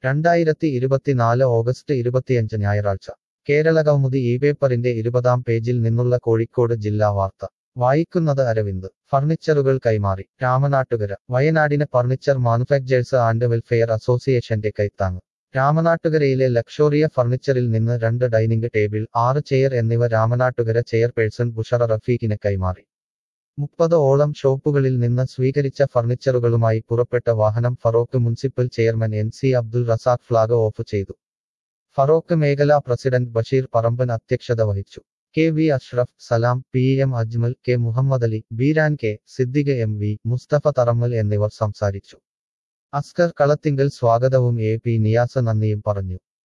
രണ്ടായിരത്തി ഇരുപത്തിനാല് ഓഗസ്റ്റ് ഇരുപത്തിയഞ്ച് ഞായറാഴ്ച കേരള കൗമുദി ഈ പേപ്പറിന്റെ ഇരുപതാം പേജിൽ നിന്നുള്ള കോഴിക്കോട് ജില്ലാ വാർത്ത വായിക്കുന്നത് അരവിന്ദ് ഫർണിച്ചറുകൾ കൈമാറി രാമനാട്ടുകര വയനാടിന് ഫർണിച്ചർ മാനുഫാക്ചേഴ്സ് ആൻഡ് വെൽഫെയർ അസോസിയേഷന്റെ കൈത്താങ് രാമനാട്ടുകരയിലെ ലക്ഷോറിയ ഫർണിച്ചറിൽ നിന്ന് രണ്ട് ഡൈനിങ് ടേബിൾ ആറ് ചെയർ എന്നിവ രാമനാട്ടുകര ചെയർപേഴ്സൺ ബുഷറ റഫീഖിന് കൈമാറി മുപ്പത് ഓളം ഷോപ്പുകളിൽ നിന്ന് സ്വീകരിച്ച ഫർണിച്ചറുകളുമായി പുറപ്പെട്ട വാഹനം Feroke municipal chairman N C Abdul Razak flag off ചെയ്തു ഫറോക്ക് മേഖലാ പ്രസിഡന്റ് ബഷീർ പറമ്പൻ അധ്യക്ഷത വഹിച്ചു K V Ashraf Salam P M Ajmal K Muhammad Ali Beeran K Siddique M V Mustafa Tharammal എന്നിവർ സംസാരിച്ചു അസ്കർ കളത്തിങ്കൽ സ്വാഗതവും എ പി നിയാസ നന്ദിയും പറഞ്ഞു